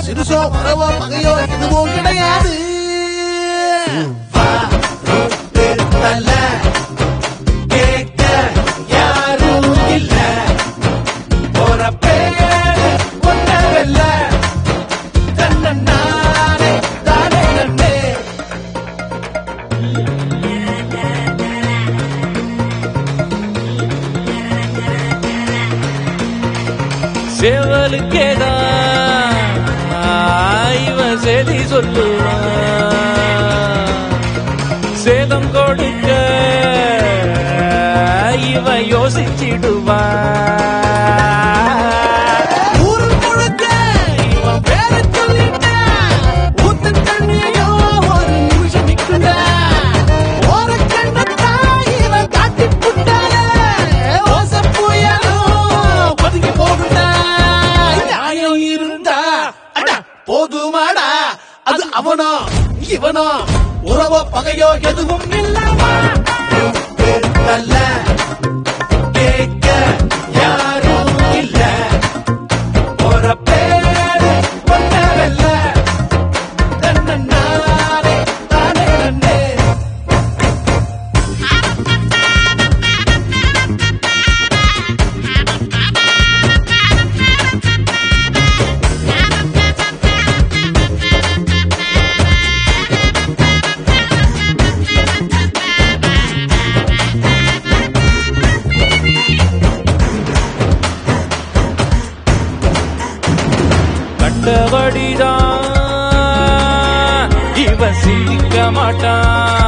சிறுசோ வரவோ பகையோ எதுவும் கிடையாது வா, ரோட்டு தல, கேட்க யாரும் இல்ல. போற பேரு ஒன்னவல்ல. தன்னன்னானே, தானே நன்னே. சேவலுக்கேதான் இவன் செதி சொல்லுவான் சேதம் கொடுக்க இவன் யோசிச்சிடுவான் ஊரு முழுக்க இவன் பேரை சொல்லிட்டான். ஊத்து தண்ணியோ ஒரு நிமிஷம் நிக்குண்டா. ஓரக்கண்ணத்தான் இவன் காட்டிப் புட்டானே. ஓசப் புயலும் ஒதுங்கி போகுண்டா. நியாயம் இருந்தா அட போதுமாடா அது அவனோ இவனோ உறவோ பகையோ எதுவும் இல்லாமா தல்ல கேட்க யாரும் இல்ல ஒரு பேரு ஒன்னவல்ல தன்னன்னானே தானே நன்னே கண்டபடிதான் இவன் சிரிக்க மாட்டான்